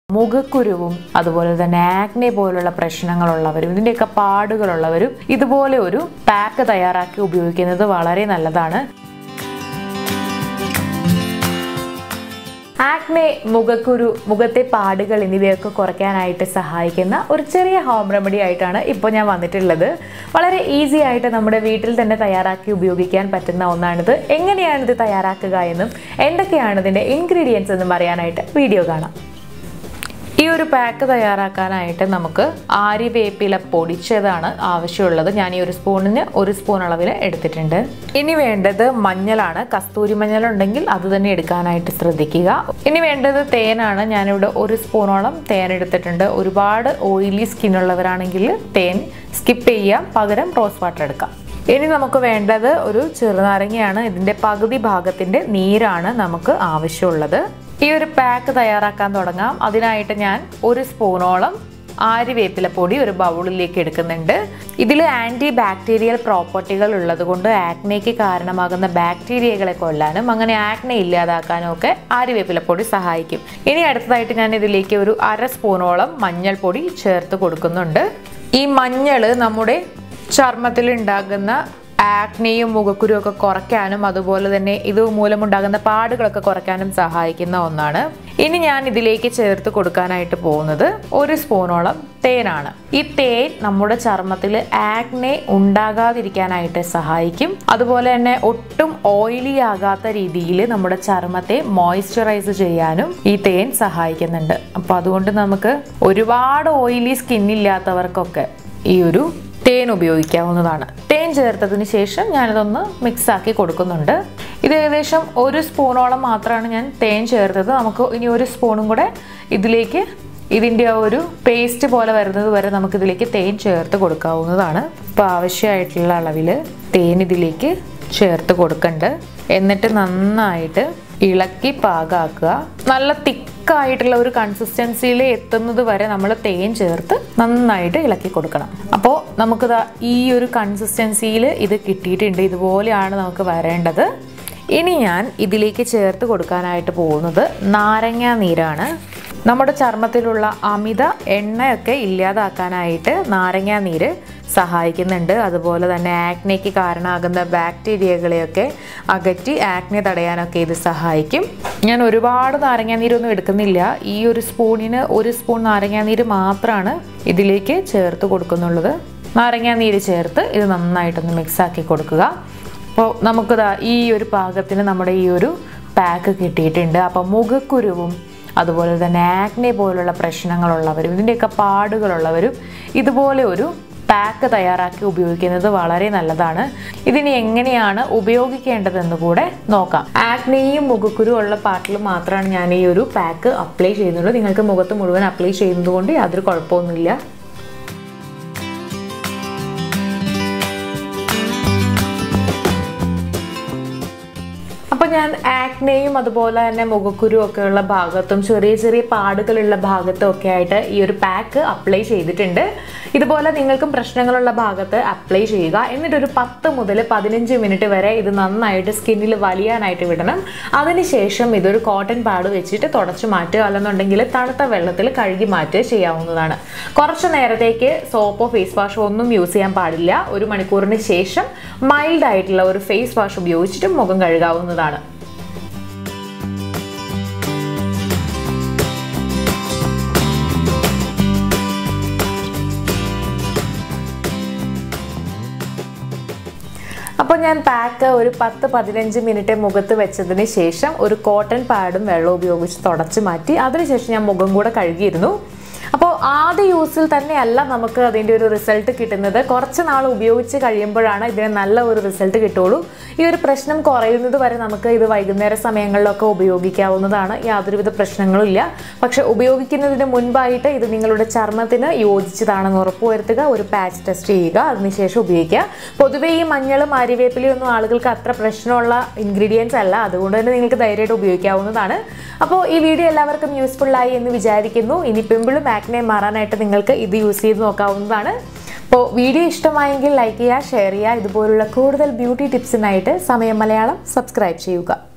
മുഖക്കുരുവും അതുപോലെ തന്നെ ആക്നെ പോലുള്ള പ്രശ്നങ്ങളുള്ളവരും ഇതിൻ്റെയൊക്കെ പാടുകളുള്ളവരും ഇതുപോലെ ഒരു പാക്ക് തയ്യാറാക്കി ഉപയോഗിക്കുന്നത് വളരെ നല്ലതാണ് ആക്നെ മുഖക്കുരു മുഖത്തെ പാടുകൾ എന്നിവയൊക്കെ കുറയ്ക്കാനായിട്ട് സഹായിക്കുന്ന ഒരു ചെറിയ ഹോം റെമഡി ആയിട്ടാണ് ഇപ്പോൾ ഞാൻ വന്നിട്ടുള്ളത് വളരെ ഈസി ആയിട്ട് നമ്മുടെ വീട്ടിൽ തന്നെ തയ്യാറാക്കി ഉപയോഗിക്കാൻ പറ്റുന്ന ഒന്നാണിത് എങ്ങനെയാണ് ഇത് തയ്യാറാക്കുക എന്നും എന്തൊക്കെയാണ് ഇതിൻ്റെ ഇൻഗ്രീഡിയൻസ് എന്നും അറിയാനായിട്ട് വീഡിയോ കാണാം ഈ ഒരു പാക്ക് തയ്യാറാക്കാനായിട്ട് നമുക്ക് ആര്യവേപ്പില പൊടിച്ചതാണ് ആവശ്യമുള്ളത് ഞാൻ ഈ ഒരു സ്പൂണിന് ഒരു സ്പൂൺ അളവിൽ എടുത്തിട്ടുണ്ട് ഇനി വേണ്ടത് മഞ്ഞളാണ് കസ്തൂരി മഞ്ഞൾ ഉണ്ടെങ്കിൽ അത് തന്നെ എടുക്കാനായിട്ട് ശ്രദ്ധിക്കുക ഇനി വേണ്ടത് തേനാണ് ഞാനിവിടെ ഒരു സ്പൂണോളം തേൻ എടുത്തിട്ടുണ്ട് ഒരുപാട് ഓയിലി സ്കിൻ ഉള്ളവരാണെങ്കിൽ തേൻ സ്കിപ്പ് ചെയ്യാം പകരം റോസ് വാട്ടർ എടുക്കാം ഇനി നമുക്ക് വേണ്ടത് ഒരു ചെറുനാരങ്ങയാണ് ഇതിൻ്റെ പകുതി ഭാഗത്തിൻ്റെ നീരാണ് നമുക്ക് ആവശ്യമുള്ളത് ഈ ഒരു പാക്ക് തയ്യാറാക്കാൻ തുടങ്ങാം അതിനായിട്ട് ഞാൻ ഒരു സ്പൂണോളം ആര്യവേപ്പിലപ്പൊടി ഒരു ബൗളിലേക്ക് എടുക്കുന്നുണ്ട് ഇതിൽ ആൻറ്റി ബാക്ടീരിയൽ പ്രോപ്പർട്ടികൾ ഉള്ളത് കൊണ്ട് ആക്നയ്ക്ക് കാരണമാകുന്ന ബാക്ടീരിയകളെ കൊല്ലാനും അങ്ങനെ ആക്നെ ഇല്ലാതാക്കാനും ഒക്കെ ആര്യവേപ്പിലപ്പൊടി സഹായിക്കും ഇനി അടുത്തതായിട്ട് ഞാൻ ഇതിലേക്ക് ഒരു അര സ്പൂണോളം മഞ്ഞൾപ്പൊടി ചേർത്ത് കൊടുക്കുന്നുണ്ട് ഈ മഞ്ഞൾ നമ്മുടെ ചർമ്മത്തിൽ ഉണ്ടാകുന്ന ആക്നെയും മുഖക്കുരും ഒക്കെ കുറയ്ക്കാനും അതുപോലെ തന്നെ ഇത് മൂലമുണ്ടാകുന്ന പാടുകളൊക്കെ കുറയ്ക്കാനും സഹായിക്കുന്ന ഒന്നാണ് ഇനി ഞാൻ ഇതിലേക്ക് ചേർത്ത് കൊടുക്കാനായിട്ട് പോകുന്നത് ഒരു സ്പൂണോളം തേനാണ് ഈ തേൻ നമ്മുടെ ചർമ്മത്തിൽ ആക്നെ ഉണ്ടാകാതിരിക്കാനായിട്ട് സഹായിക്കും അതുപോലെ തന്നെ ഒട്ടും ഓയിലി ആകാത്ത രീതിയിൽ നമ്മുടെ ചർമ്മത്തെ മോയ്സ്ചറൈസ് ചെയ്യാനും ഈ തേൻ സഹായിക്കുന്നുണ്ട് അപ്പോൾ അതുകൊണ്ട് നമുക്ക് ഒരുപാട് ഓയിലി സ്കിന്നില്ലാത്തവർക്കൊക്കെ ഈ ഒരു തേൻ ഉപയോഗിക്കാവുന്നതാണ് തേൻ ചേർത്തതിന് ശേഷം ഞാനിതൊന്ന് മിക്സ് ആക്കി കൊടുക്കുന്നുണ്ട് ഇത് ഏകദേശം ഒരു സ്പൂണോളം മാത്രമാണ് ഞാൻ തേൻ ചേർത്തത് നമുക്ക് ഇനി ഒരു സ്പൂണും കൂടെ ഇതിലേക്ക് ഇതിൻ്റെ ആ ഒരു പേസ്റ്റ് പോലെ വരുന്നത് വരെ നമുക്ക് ഇതിലേക്ക് തേൻ ചേർത്ത് കൊടുക്കാവുന്നതാണ് ഇപ്പോൾ ആവശ്യമായിട്ടുള്ള അളവിൽ തേൻ ഇതിലേക്ക് ചേർത്ത് കൊടുക്കണ്ട് എന്നിട്ട് നന്നായിട്ട് ഇളക്കി പാകാക്കുക നല്ല തിക്കായിട്ടുള്ള ഒരു കൺസിസ്റ്റൻസിയിൽ എത്തുന്നത് വരെ നമ്മൾ തേൻ ചേർത്ത് നന്നായിട്ട് ഇളക്കി കൊടുക്കണം അപ്പോൾ നമുക്കിതാ ഈ ഒരു കൺസിസ്റ്റൻസിയിൽ ഇത് കിട്ടിയിട്ടുണ്ട് ഇതുപോലെയാണ് നമുക്ക് വരേണ്ടത് ഇനി ഞാൻ ഇതിലേക്ക് ചേർത്ത് കൊടുക്കാനായിട്ട് പോകുന്നത് നാരങ്ങ നീരാണ് നമ്മുടെ ചർമ്മത്തിലുള്ള അമിത എണ്ണയൊക്കെ ഇല്ലാതാക്കാനായിട്ട് നാരങ്ങ നീര് സഹായിക്കുന്നുണ്ട് അതുപോലെ തന്നെ ആക്നെക്ക് കാരണമാകുന്ന ബാക്ടീരിയകളെയൊക്കെ അകറ്റി ആക്നെ തടയാനൊക്കെ ഇത് സഹായിക്കും ഞാൻ ഒരുപാട് നാരങ്ങാനീരൊന്നും എടുക്കുന്നില്ല ഈ ഒരു സ്പൂണിന് ഒരു സ്പൂൺ നാരങ്ങാനീര് മാത്രമാണ് ഇതിലേക്ക് ചേർത്ത് കൊടുക്കുന്നുള്ളത് നാരങ്ങാനീര് ചേർത്ത് ഇത് നന്നായിട്ടൊന്ന് മിക്സ് ആക്കി കൊടുക്കുക അപ്പോൾ നമുക്കിതാ ഈ ഒരു പാകത്തിന് നമ്മുടെ ഈ ഒരു പാക്ക് കിട്ടിയിട്ടുണ്ട് അപ്പോൾ മുഖക്കുരുവും അതുപോലെ തന്നെ ആക്നെ പോലുള്ള പ്രശ്നങ്ങളുള്ളവരും ഇതിൻ്റെയൊക്കെ പാടുകളുള്ളവരും ഇതുപോലെ ഒരു പാക്ക് തയ്യാറാക്കി ഉപയോഗിക്കുന്നത് വളരെ നല്ലതാണ് ഇതിന് എങ്ങനെയാണ് ഉപയോഗിക്കേണ്ടതെന്ന് കൂടെ നോക്കാം ആക്നെയും മുഖക്കുരു ഉള്ള പാർട്ടിൽ മാത്രമാണ് ഞാൻ ഈ ഒരു പാക്ക് അപ്ലൈ ചെയ്യുന്നുള്ളൂ നിങ്ങൾക്ക് മുഖത്ത് മുഴുവൻ അപ്ലൈ ചെയ്യുന്നത് കൊണ്ട് യാതൊരു കുഴപ്പമൊന്നുമില്ല അപ്പോൾ ഞാൻ ആക്നെയും അതുപോലെ തന്നെ മുഖക്കുരു ഒക്കെ ഉള്ള ഭാഗത്തും ചെറിയ ചെറിയ പാടുകളുള്ള ഭാഗത്തും ഒക്കെ ആയിട്ട് ഈ ഒരു പാക്ക് അപ്ലൈ ചെയ്തിട്ടുണ്ട് ഇതുപോലെ നിങ്ങൾക്കും പ്രശ്നങ്ങളുള്ള ഭാഗത്ത് അപ്ലൈ ചെയ്യുക എന്നിട്ട് ഒരു പത്ത് മുതൽ പതിനഞ്ച് മിനിറ്റ് വരെ ഇത് നന്നായിട്ട് സ്കിന്നിൽ വലിയാനായിട്ട് വിടണം അതിനുശേഷം ഇതൊരു കോട്ടൺ പാഡ് വെച്ചിട്ട് തുടച്ചു മാറ്റുക അല്ലെന്നുണ്ടെങ്കിൽ തണുത്ത വെള്ളത്തിൽ കഴുകി മാറ്റുക ചെയ്യാവുന്നതാണ് കുറച്ച് നേരത്തേക്ക് സോപ്പോ ഫേസ് വാഷോ ഒന്നും യൂസ് ചെയ്യാൻ പാടില്ല ഒരു മണിക്കൂറിന് ശേഷം മൈൽഡ് ആയിട്ടുള്ള ഒരു ഫേസ് വാഷ് ഉപയോഗിച്ചിട്ട് മുഖം കഴുകാവുന്നതാണ് അപ്പോൾ ഞാൻ പാക്ക് ഒരു പത്ത് പതിനഞ്ച് മിനിറ്റ് മുഖത്ത് വെച്ചതിന് ശേഷം ഒരു കോട്ടൺ പാഡും വെള്ളം ഉപയോഗിച്ച് തുടച്ച് മാറ്റി അതിനുശേഷം ഞാൻ മുഖം കൂടെ കഴുകിയിരുന്നു അപ്പോൾ ആദ്യ യൂസിൽ തന്നെയല്ല നമുക്ക് അതിൻ്റെ ഒരു റിസൾട്ട് കിട്ടുന്നത് കുറച്ച് നാൾ ഉപയോഗിച്ച് കഴിയുമ്പോഴാണ് ഇതിന് നല്ല ഒരു റിസൾട്ട് കിട്ടുള്ളൂ ഈ ഒരു പ്രശ്നം കുറയുന്നത് വരെ നമുക്ക് ഇത് വൈകുന്നേര സമയങ്ങളിലൊക്കെ ഉപയോഗിക്കാവുന്നതാണ് യാതൊരുവിധ പ്രശ്നങ്ങളും ഇല്ല പക്ഷെ ഉപയോഗിക്കുന്നതിന് മുൻപായിട്ട് ഇത് നിങ്ങളുടെ ചർമ്മത്തിന് യോജിച്ചതാണെന്ന് ഉറപ്പുവരുത്തുക ഒരു പാച്ച് ടെസ്റ്റ് ചെയ്യുക അതിനുശേഷം ഉപയോഗിക്കുക പൊതുവേ ഈ മഞ്ഞളും അരിവേപ്പിലയും ഒന്നും ആളുകൾക്ക് അത്ര പ്രശ്നമുള്ള ഇൻഗ്രീഡിയൻസ് അല്ല അതുകൊണ്ട് തന്നെ നിങ്ങൾക്ക് ധൈര്യമായിട്ട് ഉപയോഗിക്കാവുന്നതാണ് അപ്പോൾ ഈ വീഡിയോ എല്ലാവർക്കും യൂസ്ഫുൾ ആയി എന്ന് വിചാരിക്കുന്നു ഇനി പിമ്പിളും ആക്നെ മാറാനായിട്ട് നിങ്ങൾക്ക് ഇത് യൂസ് ചെയ്ത് നോക്കാവുന്നതാണ് അപ്പോൾ വീഡിയോ ഇഷ്ടമായെങ്കിൽ ലൈക്ക് ചെയ്യുക ഷെയർ ചെയ്യുക ഇതുപോലുള്ള കൂടുതൽ ബ്യൂട്ടി ടിപ്സിനായിട്ട് സമയം മലയാളം സബ്സ്ക്രൈബ് ചെയ്യുക